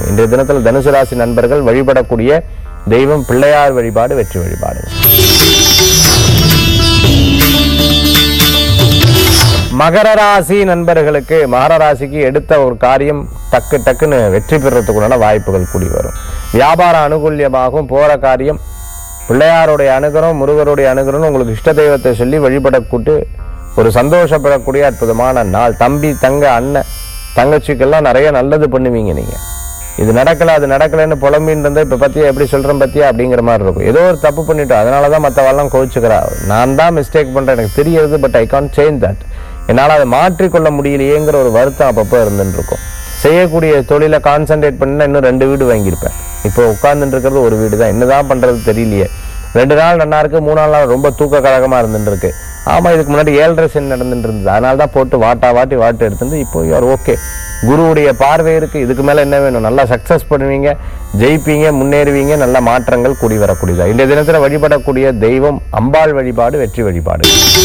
இன்றைய தினத்தில் தனுசு ராசி நண்பர்கள் வழிபடக்கூடிய தெய்வம் பிள்ளையார் வழிபாடு வெற்றி வழிபாடு மகர ராசி நண்பர்களுக்கு மகர ராசிக்கு எடுத்த ஒரு காரியம் டக்கு டக்குன்னு வெற்றி பெறத்துக்குண்டான வாய்ப்புகள் கூடி வரும் வியாபார அனுகூல்யமாகும் போற காரியம் பிள்ளையாருடைய அனுகிரகம் முருகருடைய அனுகிரகம் உங்களுக்கு இஷ்ட தெய்வத்தை சொல்லி வழிபடக்கூட்டு ஒரு சந்தோஷப்படக்கூடிய அற்புதமான நாள் தம்பி தங்க அண்ணன் தங்கச்சிக்கெல்லாம் நிறைய நல்லது பண்ணுவீங்க நீங்க இது நடக்கல அது நடக்கலைன்னு புலம்பின்னு இருந்தா இப்ப பத்தியா எப்படி சொல்றேன் பத்தியா அப்படிங்கிற மாதிரி இருக்கும் ஏதோ ஒரு தப்பு பண்ணிட்டோம் அதனால தான் மற்றவெல்லாம் கோவிச்சுக்கிறா நான் தான் மிஸ்டேக் பண்றேன் எனக்கு தெரியுது but I can't change that என்னால் அதை மாற்றிக்கொள்ள முடியலையேங்கிற ஒரு வருத்தம் அப்பப்போ இருந்துட்டு இருக்கும் செய்யக்கூடிய தொழிலை கான்சென்ட்ரேட் பண்ணினா இன்னும் ரெண்டு வீடு வாங்கியிருப்பேன் இப்போ உட்கார்ந்துட்டு இருக்கிறது ஒரு வீடு தான் என்னதான் பண்றது தெரியலையே ரெண்டு நாள் நல்லா இருக்கு மூணு நாள் நாள் ரொம்ப தூக்க கழகமா இருந்துட்டு இருக்கு ஆமா இதுக்கு முன்னாடி ஏழரை சென் நடந்துட்டு இருந்தது அதனால தான் போட்டு வாட்டா வாட்டி வாட்டு எடுத்துட்டு இப்போ யூஆர் ஓகே குருவுடைய பார்வை இருக்கு இதுக்கு மேல என்ன வேணும் நல்லா சக்சஸ் பண்ணுவீங்க ஜெயிப்பீங்க முன்னேறுவீங்க நல்ல மாற்றங்கள் கூடி வரக்கூடியதா இந்த தினத்துல வழிபடக்கூடிய தெய்வம் அம்பாள் வழிபாடு வெற்றி வழிபாடு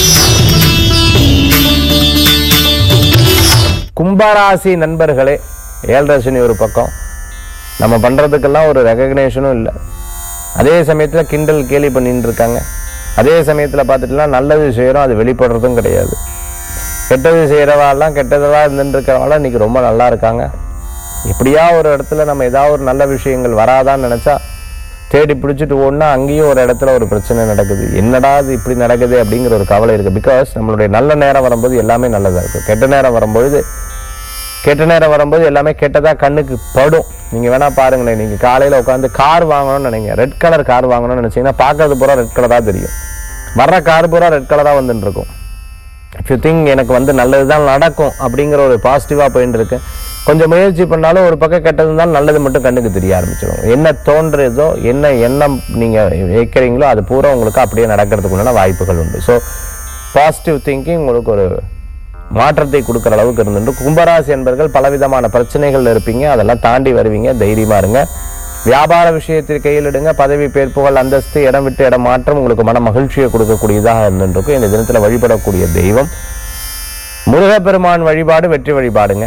கும்பராசி நண்பர்களே ஏழரை சனி ஒரு பக்கம் நம்ம பண்றதுக்கெல்லாம் ஒரு ரெகக்னேஷனும் இல்லை அதே சமயத்துல கிண்டல் கேலி பண்ணிட்டு இருக்காங்க அதே சமயத்துல பார்த்துட்டுலாம் நல்லது செய்யறோம் அது வெளிப்படுறதும் கிடையாது கெட்டது செய்யறவாள்லாம் கெட்டதெல்லாம் இருந்துட்டு இருக்கிறவாள் இன்னைக்கு ரொம்ப நல்லா இருக்காங்க எப்படியா ஒரு இடத்துல நம்ம ஏதாவது ஒரு நல்ல விஷயங்கள் வராதான்னு நினைச்சா தேடி பிடிச்சிட்டு ஓடினா அங்கேயும் ஒரு இடத்துல ஒரு பிரச்சனை நடக்குது என்னடா இது இப்படி நடக்குது அப்படிங்கிற ஒரு கவலை இருக்கு பிகாஸ் நம்மளுடைய நல்ல நேரம் வரும்போது எல்லாமே நல்லதா இருக்கு கெட்ட நேரம் வரும்பொழுது கெட்ட நேரம் வரும்போது எல்லாமே கெட்டதா கண்ணுக்கு படும் நீங்க வேணா பாருங்களேன் நீங்க காலையில உட்காந்து கார் வாங்கணும்னு நினைங்க ரெட் கலர் கார் வாங்கணும்னு நினைச்சீங்கன்னா பார்க்கறது பூரா ரெட் கலரா தெரியும் வர்ற கார் பூரா ரெட் கலரா வந்துட்டு இருக்கும் இஃப் யூ திங்க் எனக்கு வந்து நல்லது தான் நடக்கும் அப்படிங்கிற ஒரு பாசிட்டிவாக போயிட்டு இருக்கு கொஞ்சம் முயற்சி பண்ணாலும் ஒரு பக்கம் கெட்டது இருந்தாலும் நல்லது மட்டும் கண்ணுக்கு தெரிய ஆரம்பிச்சிடும் என்ன தோன்றதோ என்ன எண்ணம் நீங்கள் வைக்கிறீங்களோ அது பூரா உங்களுக்கு அப்படியே நடக்கிறதுக்குண்டான வாய்ப்புகள் உண்டு ஸோ பாசிட்டிவ் திங்கிங் உங்களுக்கு ஒரு மாற்றத்தை கொடுக்குற அளவுக்கு இருந்துட்டு கும்பராசி என்பர்கள் பலவிதமான பிரச்சனைகள் இருப்பீங்க அதெல்லாம் தாண்டி வருவீங்க தைரியமா இருங்க வியாபார விஷயத்தில் கையில் எடுங்க பதவி பேர் புகழ் அந்தஸ்து இடம் விட்டு இடம் மாற்றம் உங்களுக்கு மன மகிழ்ச்சியை கொடுக்கக்கூடியதாக இருந்துருக்கும் இந்த தினத்துல வழிபடக்கூடிய தெய்வம் முருகப்பெருமான் வழிபாடு வெற்றி வழிபாடுங்க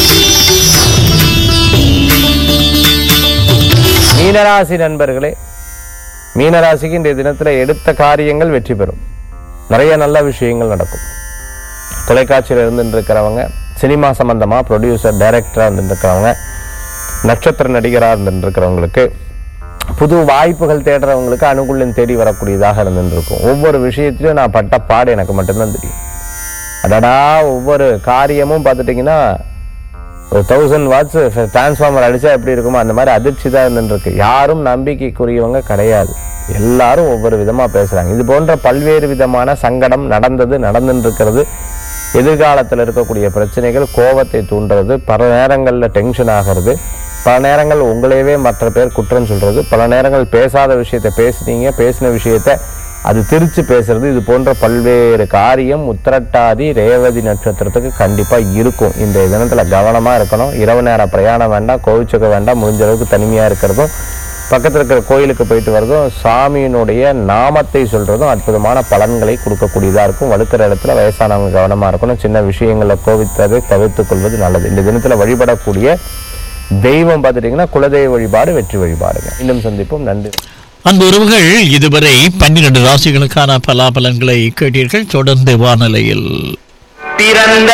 மீனராசி நண்பர்களே மீனராசிக்கு இன்றைய தினத்துல எடுத்த காரியங்கள் வெற்றி பெறும் நிறைய நல்ல விஷயங்கள் நடக்கும் தொலைக்காட்சியில் இருந்துட்டு இருக்கிறவங்க சினிமா சம்பந்தமா ப்ரொடியூசர் டைரக்டராக இருந்துட்டு இருக்கிறவங்க நட்சத்திர நடிகராக இருந்துட்டு இருக்கிறவங்களுக்கு புது வாய்ப்புகள் தேடுறவங்களுக்கு அனுகூலம் தேடி வரக்கூடியதாக இருந்துட்டு இருக்கும் ஒவ்வொரு விஷயத்திலையும் நான் பட்ட பாடு எனக்கு மட்டும்தான் தெரியும் அடடா ஒவ்வொரு காரியமும் பார்த்துட்டிங்கன்னா ஒரு தௌசண்ட் வாட்ஸ் டிரான்ஸ்ஃபார்மர் அடிச்சா எப்படி இருக்குமோ அந்த மாதிரி அதிர்ச்சி தான் இருந்துட்டு இருக்கு யாரும் நம்பிக்கைக்குரியவங்க கிடையாது எல்லாரும் ஒவ்வொரு விதமா பேசுறாங்க இது போன்ற பல்வேறு விதமான சங்கடம் நடந்தது நடந்துட்டு இருக்கிறது எதிர்காலத்தில் இருக்கக்கூடிய பிரச்சனைகள் கோபத்தை தூண்டுறது பல நேரங்களில் டென்ஷன் ஆகிறது பல நேரங்கள் உங்களையவே மற்ற பேர் குற்றம் சொல்றது பல நேரங்கள் பேசாத விஷயத்தை பேசுனீங்க பேசின விஷயத்த அது திரிச்சு பேசுறது இது போன்ற பல்வேறு காரியம் உத்திரட்டாதி ரேவதி நட்சத்திரத்துக்கு கண்டிப்பா இருக்கும் இந்த தினத்துல கவனமா இருக்கணும் இரவு நேர பிரயாணம் வேண்டாம் கோவிச்சுக்க வேண்டாம் முடிஞ்ச அளவுக்கு தனிமையா இருக்கிறதும் பக்கத்துல இருக்கிற கோயிலுக்கு போயிட்டு வர்றதும் சாமியினுடைய நாமத்தை சொல்றதும் அற்புதமான பலன்களை கொடுக்கக்கூடியதா இருக்கும் வழுக்கிற இடத்துல வயசானவங்க கவனமா இருக்கணும் சின்ன விஷயங்களை கோவித்ததை தவிர்த்துக் கொள்வது நல்லது இந்த தினத்துல வழிபடக்கூடிய தெய்வம் பார்த்துட்டீங்கன்னா குலதெய்வ வழிபாடு வெற்றி வழிபாடுங்க இன்னும் சந்திப்போம் நன்றி அன்பு உறவுகள் இதுவரை பன்னிரண்டு ராசிகளுக்கான பலாபலன்களை கேட்டீர்கள் தொடர்ந்து வானிலையில் பிறந்த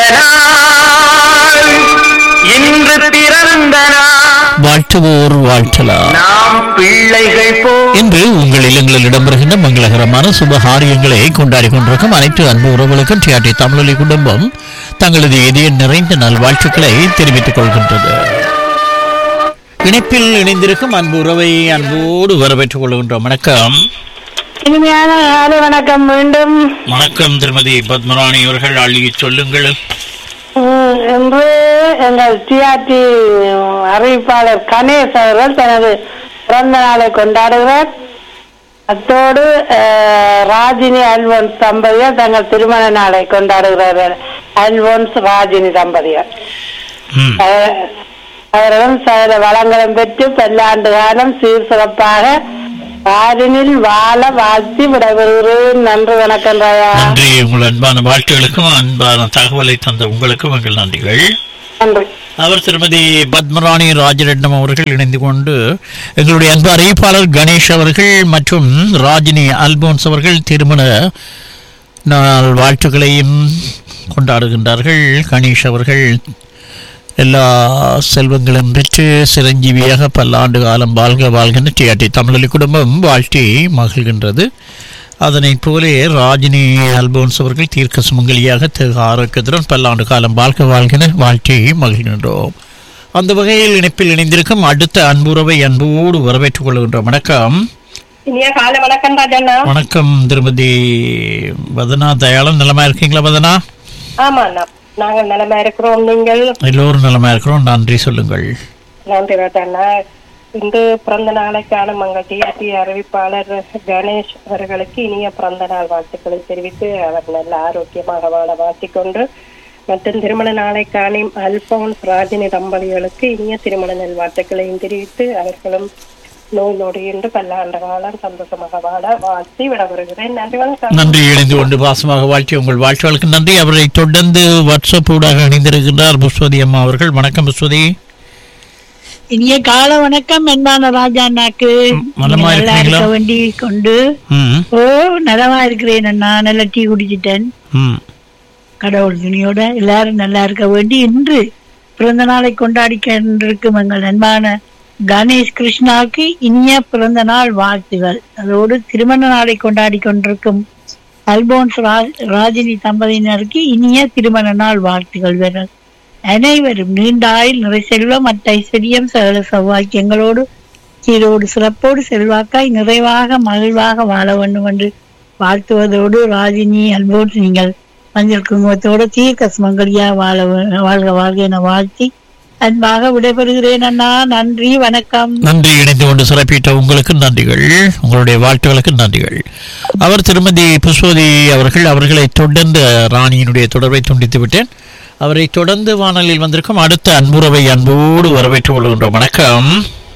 நாள் இன்று பிறந்த நாள் வாழ்த்துவோர் வாழ்த்தலாம் நாம் பிள்ளைகள் போ இன்று உங்கள் இல்லங்களில் இடம்பெறுகின்ற மங்களகரமான சுபகாரியங்களை கொண்டாடி கொண்டிருக்கும் அனைத்து அன்பு உறவுகளுக்கும் டிஆர்டி தமிழொலி குடும்பம் தங்களது இதய நிறைந்த நல்வாழ்த்துக்களை தெரிவித்துக் கொள்கின்றது இணைப்பில் இணைந்திருக்கும் அன்பு உறவை அன்போடு வரவேற்றுக் கொள்கின்றோம் வணக்கம் இனிமையான காலை வணக்கம் மீண்டும் வணக்கம் திருமதி பத்மராணி அவர்கள் அள்ளிய சொல்லுங்கள் உம், இன்று எங்கள் டிஆர்டி அறிவிப்பாளர் கணேஷ் அவர்கள் தனது பிறந்த நாளை கொண்டாடுகிறார் அத்தோடு அஹ், ராஜினி அல்வோன்ஸ் தம்பதியர் தங்கள் திருமண நாளை கொண்டாடுகிறார்கள் அல்வோன்ஸ் ராஜினி தம்பதியர் ம், அஹ், அவர்களும் சகல வளங்களும் பெற்று பல்லாண்டு காலம் சீர் சிறப்பாக பாரினில் வாழ வாழ்த்தி விடைபெறுகிறேன் நன்றி வணக்கம் ராயா நன்றி உங்கள் அன்பான வாழ்த்துகளுக்கும் அன்பான தகவலை தந்த உங்களுக்கும் எங்கள் நன்றிகள் நன்றி அவர் திருமதி பத்மராணி ராஜரட்னம் அவர்கள் இணைந்து கொண்டு எங்களுடைய அன்பு அறிவிப்பாளர் கணேஷ் அவர்கள் மற்றும் ராஜினி அல்போன்ஸ் அவர்கள் திருமண நாள் வாழ்த்துக்களையும் கொண்டாடுகின்றார்கள் கணேஷ் அவர்கள் எல்லா செல்வங்களும் பெற்று சிரஞ்சீவியாக பல்லாண்டு காலம் வாழ்க வாழ்கின்ற டிஆர்டி தமிழொலி குடும்பம் வாழ்த்தி மகிழ்கின்றது அதனைப் போலே ராஜினி அல்போன்ஸ் அவர்கள் தீர்க்க சுமங்கலியாக திரு ஆரோக்கியத்துடன் பல்லாண்டு காலம் வாழ்க வாழ்கின வாழ்த்தி மகிழ்கின்றோம் அந்த வகையில் இணைப்பில் இணைந்திருக்கும் அடுத்த அன்புறவை அன்போடு வரவேற்றுக் கொள்கின்றோம் வணக்கம் இனிய காலை வணக்கம் ராஜண்ணா வணக்கம் திருமதி வதனா தயாளன் நலமா இருக்கீங்களா வதனா ஆமா அண்ணா நாங்கள் நிலைமை இருக்கிறோம் நீங்கள் எல்லோரும் நலமா இருக்கிறோம் நன்றி சொல்லுங்கள் நன்றி ராஜண்ணா இன்று பிறந்த நாளை காணும் எங்கள் டிஆர்டி அறிவிப்பாளர் கணேஷ் அவர்களுக்கு இனிய பிறந்த நாள் வாழ்த்துக்களை தெரிவித்து அவர் நல்ல ஆரோக்கியமாக வாழ வாழ்த்திக்கொண்டு மற்றும் திருமண நாளை காணும் அல்போன்ஸ் ராஜினி தம்பதிகளுக்கு இனிய திருமண நல் வாழ்த்துக்களையும் தெரிவித்து அவர்களும் நோய் நொடியின்றி பல்லாண்டு காலம் சந்தோஷமாக வாழ வாழ்த்தி விட வருகிறேன் நன்றி வணக்கம் நன்றி இணைந்து கொண்டு பாசமாக வாழ்த்தி உங்கள் வாழ்த்துகளுக்கு நன்றி அவரை தொடர்ந்து வாட்ஸ்அப் ஊடாக இணைந்திருக்கின்றார் புஸ்வதி அம்மா அவர்கள் வணக்கம் புஸ்வதி இனிய கால வணக்கம் அன்பான ராஜா அண்ணாக்கு நலமா நீங்க நல்லா இருக்கீங்களா? இருக்க வேண்டி கொண்டு ம் ஓ நலமா இருக்கிறேன் அண்ணா நல்ல டீ குடிச்சிட்டேன் ம் கடவுள் துணியோட எல்லாரும் நல்லா இருக்க வேண்டி இன்று பிறந்த நாளை கொண்டாடி கொண்டிருக்கும் எங்கள் அன்பான கணேஷ் கிருஷ்ணாவுக்கு இனிய பிறந்த நாள் வாழ்த்துகள் அதோடு திருமண நாளை கொண்டாடி கொண்டிருக்கும் அல்போன்ஸ் ரா- ராஜினி தம்பதியினருக்கு இனிய திருமண நாள் வாழ்த்துகள் வேற அனைவரும் நீண்ட ஆயுள் நிறை செல்வம் மற்ற ஐஸ்வர்யம் சகல சௌவாக்கியங்களோடு சீரோடு சிறப்போடு செல்வாக்காய் நிறைவாக மகிழ்வாக வாழ வேண்டும் என்று வாழ்த்துவதோடு ராஜினி அல்போன்ஸ் நீங்கள் மஞ்சள் குங்குமத்தோடு தீர்க்க சுமங்கலியா வாழ வே- வாழ்க வாழ்க என வாழ்த்தி அன்பாக விடைபெறுகிறேன் அண்ணா நன்றி வணக்கம் நன்றி இணைந்து கொண்டு சிறப்பித்த உங்களுக்கு நன்றிகள் உங்களுடைய வாழ்த்துகளுக்கு நன்றிகள் அவர் திருமதி புஷ்வதி அவர்கள் அவர்களை தொடர்ந்து ராணியினுடைய தொடர்பை துண்டித்து விட்டேன் அவரை தொடர்ந்து வானலில் வந்திருக்கும் அடுத்த அன்புறவை அன்போடு வரவேற்றுக் கொள்கின்றோம் வணக்கம்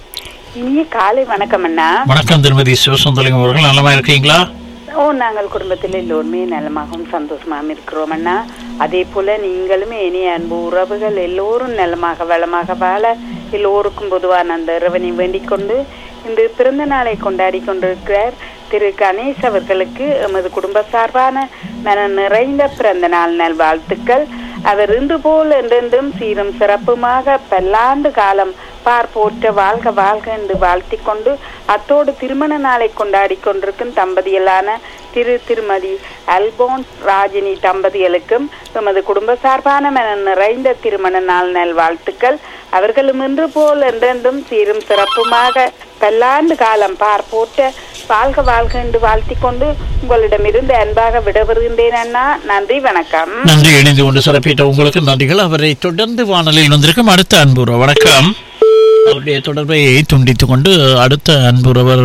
இனிய காலை வணக்கம் அண்ணா வணக்கம் திருமதி சிவசுந்தலிங்கம் அவர்கள் நலமா இருக்கீங்களா ஓ நாங்கள் குடும்பத்தில் எல்லோருமே நலமாகவும் சந்தோஷமாகவும் இருக்கிறோம் அண்ணா அதே போல நீங்களும் இனிய அன்பு உறவுகள் எல்லோரும் நலமாக வளமாக வாழ எல்லோருக்கும் பொதுவான அந்த இறைவனை வேண்டிக் கொண்டு இன்று பிறந்த நாளை கொண்டாடி கொண்டிருக்கிறார் திரு கணேஷ் அவர்களுக்கு எமது குடும்ப சார்பான மன நிறைந்த பிறந்த நாள் நல்வாழ்த்துக்கள் அவர் இன்று போல் என்றென்றும் சீரும் சிறப்புமாக பல்லாண்டு காலம் பார் போற்ற வாழ்க வாழ்க என்று வாழ்த்திக் கொண்டு அத்தோடு திருமண நாளை கொண்டாடி கொண்டிருக்கும் தம்பதிகளான திரு திருமதி அல்போன்ஸ் ராஜினி தம்பதிகளுக்கும் எமது குடும்ப சார்பான மன நிறைந்த திருமண நாள் நல் வாழ்த்துக்கள் அவர்களும் இன்று போல் என்றென்றும் சீரும் சிறப்புமாக பல்லாண்டு காலம் பார் போற்ற வாழ்க வாழ்க என்று வாழ்த்திக் கொண்டு உங்களிடமிருந்து அன்பாக விடவருகின்றேன் அண்ணா நன்றி வணக்கம் நன்றி இணைந்து கொண்டு சிறப்பித்த உங்களுக்கு நன்றிகள் அவரை தொடர்ந்து வானலில் வந்திருக்கும் அடுத்த அன்புறவு வணக்கம் அவருடைய தொடர்பை துண்டித்துக் கொண்டு அடுத்த அன்புறவர்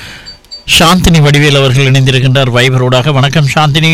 சாந்தினி வடிவேல் அவர்கள் இணைந்திருக்கின்றார் வைபரோடாக வணக்கம் சாந்தினி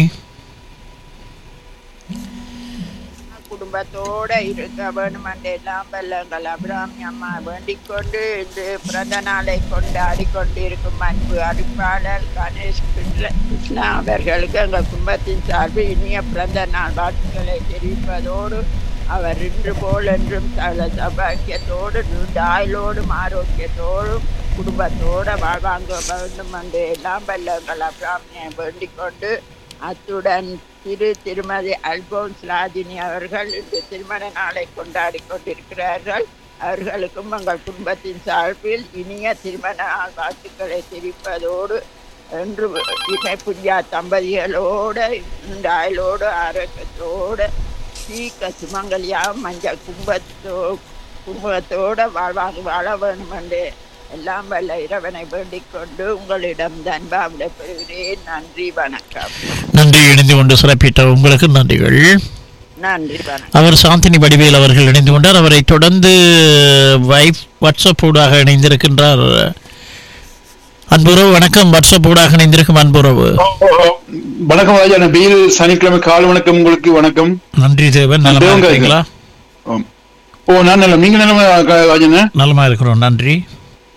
குடும்பத்தோட இருக்க வேண்டும் என்று எல்லாம் வெள்ளங்கள் அபிராமி அம்மா வேண்டிக் கொண்டு இன்று பிறந்த நாளை கொண்டாடி கொண்டிருக்கும் அன்பு அறிப்பாளர் கணேஷ் கிருஷ்ண- கிருஷ்ணா அவர்களுக்கு எங்கள் குடும்பத்தின் சார்பில் இனிய பிறந்த நாள் வாழ்த்துக்களை தெரிவிப்பதோடு அவர் இன்று போல் என்றும் சகல சபாக்கியத்தோடு நீண்ட ஆயுளோடும் ஆரோக்கியத்தோடும் குடும்பத்தோட வாழ்வாங்க வேண்டும் என்று எல்லாம் வெள்ளங்கள் அபிராமியை வேண்டிக் கொண்டு அத்துடன் திரு திருமதி அல்போன்ஸ் ராஜினி அவர்கள் இன்று திருமண நாளை கொண்டாடி கொண்டிருக்கிறார்கள் அவர்களுக்கும் எங்கள் குடும்பத்தின் சார்பில் இனிய திருமண நாள் வாழ்த்துக்களை தெரிவிப்பதோடு என்று இணை புரியா தம்பதிகளோடு இந்த ஆயுளோடு ஆரோக்கியத்தோடு சீக்க சுமங்கலியா மஞ்சள் கும்பத்தோ குடும்பத்தோட வாழ்வாங்க வாழ வேண்டும் என்று எல்லாம் வல்ல இறைவனை வேண்டிக் கொண்டு உங்களிடம் தன்பா விடப்படுகிறேன் நன்றி வணக்கம் நன்றி இணைந்து கொண்டு சிறப்பித்த உங்களுக்கு நன்றிகள் நன்றி வணக்கம் அவர் சாந்தினி வடிவேல் அவர்கள் இணைந்து கொண்டார் அவரை தொடர்ந்து வைப் வாட்ஸ்அப் ஊடாக இணைந்திருக்கின்றார் அன்புறவு வணக்கம் வாட்ஸ்அப் ஊடாக இணைந்திருக்கும் அன்புறவு வணக்கம் ராஜா நான் வெயில் சனிக்கிழமை காலை வணக்கம் உங்களுக்கு வணக்கம் நன்றி தேவன் நலமா தேவன் இருக்கீங்களா ஆம். ஓ நான் நல்ல நீங்க நிலைமை ராஜன நலமா இருக்கிறோம் நன்றி ஓ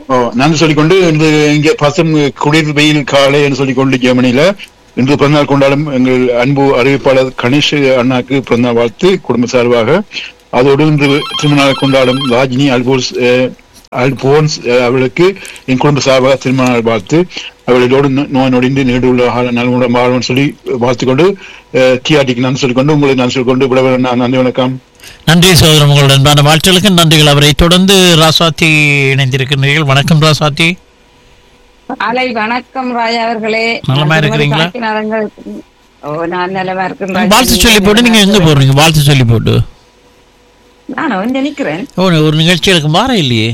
ஓ நன்றி சொல்லிக்கொண்டு இன்று இங்கே பசும் குளிர் வெயில் காலை என்று சொல்லிக்கொண்டு ஜெர்மனியில இன்று பிறந்தநாள் கொண்டாடும் எங்கள் அன்பு அறிவிப்பாளர் கணேஷ் அண்ணாக்கு பிறந்தநாள் வாழ்த்து குடும்ப சார்பாக அதோடு இன்று திருமண கொண்டாடும் ராஜினி அல்போன்ஸ் அஹ், அல்போன்ஸ் அஹ், அவளுக்கு என் குடும்ப சார்பாக திருமண நாள் வாழ்த்து அவர்களோடு நோ- நோய் நொடிந்து நீடுள்ள நலமுடன் வாழணும்னு சொல்லி வாழ்த்துக்கொண்டு டிஆர்டிக்கு நன்றி சொல்லிக்கொண்டு உங்களுக்கு நன்றி சொல்லிக்கொண்டு விட நன்றி வணக்கம் நன்றி சகோதரன் உங்களுடன் அன்பான வாழ்த்துகளுக்கு நன்றிகள் அவரை தொடர்ந்து ராசாத்தி இணைந்திருக்கின்றீர்கள் வணக்கம் ராசாத்தி அலை வணக்கம் ராஜா அவர்களே நலமா நான் இருக்கிறீங்களா? திருமதி காக்கிநாதங்கள். ஓ நான் நலமா இருக்கேன் ராஜா. வாழ்த்து சொல்லி போட்டு நீங்க எங்க போறீங்க வாழ்த்து சொல்லி போட்டு நானும் வந்து நிக்கிறேன் ஓ ஒரு நிகழ்ச்சிகளுக்கு மாற இல்லையே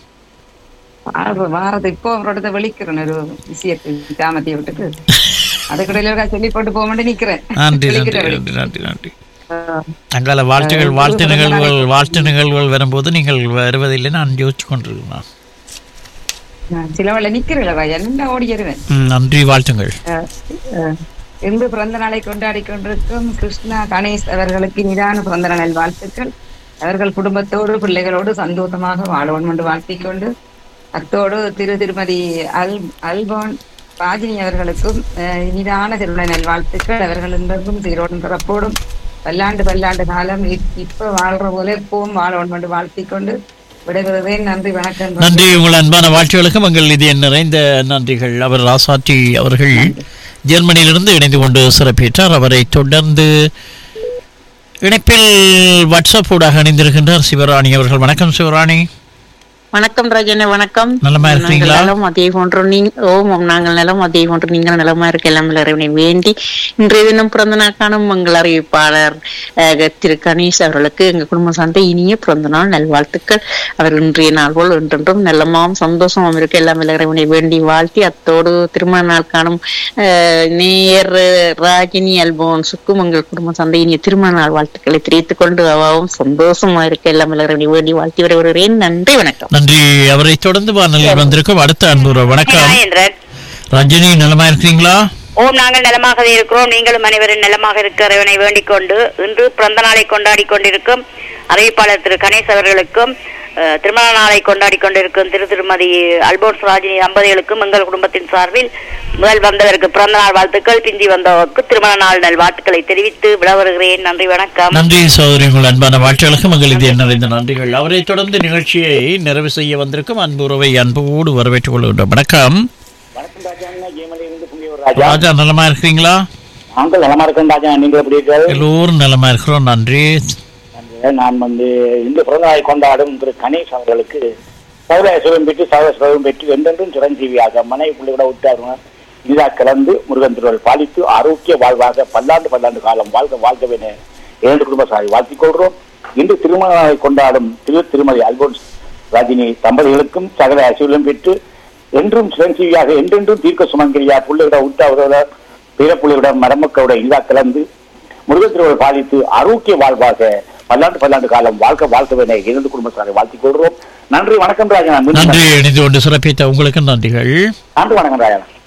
வார- வாரது இப்போ அவரோட விழிக்கிறேன் ஒரு விஷயத்துக்கு கிராமத்தை விட்டுட்டு அதுக்கடையில சொல்லி போட்டு போக மாட்டேன் நிக்கிறேன் நன்றி நன்றி விழிக்கிற வழி. நன்றி நன்றி நன்றி அங்கால வாழ்த்துகள் வாழ்த்து நிகழ்வுகள் வாழ்த்து நிகழ்வுகள் வரும்போது நீங்கள் வருவதில்லை நான் யோசிச்சு கொண்டிருக்கிறேன் நான் சிலவள நிக்கிறேன் ராஜா நல்லா ஓடிடுவேன் ம், நன்றி வாழ்த்துங்கள் அஹ், அஹ், இன்று பிறந்த நாளை கொண்டாடி கொண்டிருக்கும் கிருஷ்ணா கணேஷ் அவர்களுக்கு நிதான பிறந்த நாள் வாழ்த்துக்கள் அவர்கள் குடும்பத்தோடு பிள்ளைகளோடு சந்தோஷமாக வாழணும் என்று வாழ்த்திக் கொண்டு அத்தோடு திரு திருமதி அல் அல்போன் ராஜினி அவர்களுக்கும் அஹ், இனிதான திருமண நல் வாழ்த்துக்கள் அவர்கள் இன்றும் சீரோடும் பிறப்போடும் பல்லாண்டு பல்லாண்டு காலம் இப்- இப்ப வாழ்ற போல எப்பவும் வாழணும் என்று வாழ்த்திக் கொண்டு விடைபெறுகிறேன் நன்றி வணக்கம் நன்றி உங்கள் அன்பான வாழ்த்துகளுக்கும் எங்கள் இது நிறைந்த நன்றிகள் அவர் ராசாத்தி அவர்கள் ஜெர்மனியிலிருந்து இணைந்து கொண்டு சிறப்பித்தார் அவரை தொடர்ந்து இணைப்பில் வாட்ஸ்அப் ஊடாக இணைந்திருக்கின்றார் சிவராணி அவர்கள் வணக்கம் சிவராணி வணக்கம் ராஜனே வணக்கம் நலமா இருக்கிறீங்களா? நாங்கள் நலம் அதே போன்று நீங்க ஓம் நாங்கள் நலம் அதே போன்று நீங்கள் நலமா இருக்க எல்லாம் இறைவனை வேண்டி இன்றைய தினம் பிறந்த நாள் காணும் எங்கள் அறிவிப்பாளர் அஹ், திரு கணேஷ் அவர்களுக்கு எங்கள் குடும்ப சார்ந்த இனிய பிறந்த நாள் நல்வாழ்த்துக்கள் அவர் இன்றைய நாள் போல் என்றென்றும் நல்லமாம் சந்தோஷமாம் இருக்க எல்லாம் இறைவனை வேண்டி வாழ்த்தி அத்தோடு திருமண நாள் காணும் அஹ், நேயர் ராகினி அல்போன்ஸுக்கும் எங்கள் குடும்ப சார்ந்த இனிய திருமண நாள் வாழ்த்துக்களை தெரிவித்துக் கொண்டு அவாவும் சந்தோஷமா இருக்க எல்லாம் இறைவனை வேண்டி வாழ்த்தி வருகிறேன் நன்றி வணக்கம் நன்றி அவரை தொடர்ந்து வானொலியில் வந்திருக்கும் அடுத்த அன்புற வணக்கம் என்றார் ரஜினி நலமா இருக்கிறீங்களா ஓம் நாங்கள் நலமாகவே இருக்கிறோம் நீங்களும் அனைவரும் நலமாக இருக்கிறவனை வேண்டிக் கொண்டு இன்று பிறந்த நாளை கொண்டாடி கொண்டிருக்கும் அறிவிப்பாளர் திரு கணேஷ் அவர்களுக்கும் அஹ், திருமண நாளை கொண்டாடி கொண்டிருக்கும் திரு திருமதி அல்போன்ஸ் ராஜினி தம்பதிகளுக்கும் எங்கள் குடும்பத்தின் சார்பில் முதல் வந்தவருக்கு பிறந்த நாள் வாழ்த்துக்கள் பிந்தி வந்தவருக்கு திருமண நாள் நல் வாழ்த்துக்களை தெரிவித்து விட வருகிறேன் நன்றி வணக்கம் நன்றி சகோதரி உங்கள் அன்பான வாழ்த்துகளுக்கும் எங்கள் இது நிறைந்த நன்றிகள் அவரை தொடர்ந்து நிகழ்ச்சியை நிறைவு செய்ய வந்திருக்கும் அன்பு உறவை அன்போடு வரவேற்றுக் கொள்கின்றோம் வணக்கம் ராஜா நலமா இருக்கிறீங்களா நாங்கள் நலமா இருக்கோம் ராஜா நீங்கள் எப்படி இருக்கிறீர்கள் எல்லோரும் நலமா இருக்கிறோம் நன்றி நான் வந்து இந்த பிறந்தநாளை கொண்டாடும் திரு கணேஷ் அவர்களுக்கு சௌர சுகம் பெற்று சௌர சுகம் பெற்று என்றென்றும் சிரஞ்சீவியாக மனை பிள்ளைகளை விட்டாருங்க இதா கலந்து முருகன் திருவள் பாலித்து ஆரோக்கிய வாழ்வாக பல்லாண்டு பல்லாண்டு காலம் வாழ்க வாழ்கவேன இரண்டு குடும்ப சாரி வாழ்த்திக் கொள்கிறோம் இன்று திருமண நாளை கொண்டாடும் திரு திருமதி அல்போன்ஸ் ராஜினி தம்பதிகளுக்கும் சகல அசுலம் பெற்று என்றும் சிரஞ்சீவியாக என்றென்றும் தீர்க்க சுமங்கரியா பிள்ளைகளை விட்டாவதோட பிற பிள்ளையோட மரமக்களோட இதா கலந்து முருகன் திருவள் பாலித்து ஆரோக்கிய வாழ்வாக பல்லாண்டு பல்லாண்டு காலம் வாழ்க்கை வாழ்க்கை இரண்டு குடும்பத்தாரை வாழ்த்திக் கொள்கிறோம் நன்றி வணக்கம் ராஜா நன்றி இணைந்து கொண்டு சிறப்பித்த உங்களுக்கு நன்றிகள் நன்றி வணக்கம் ராஜா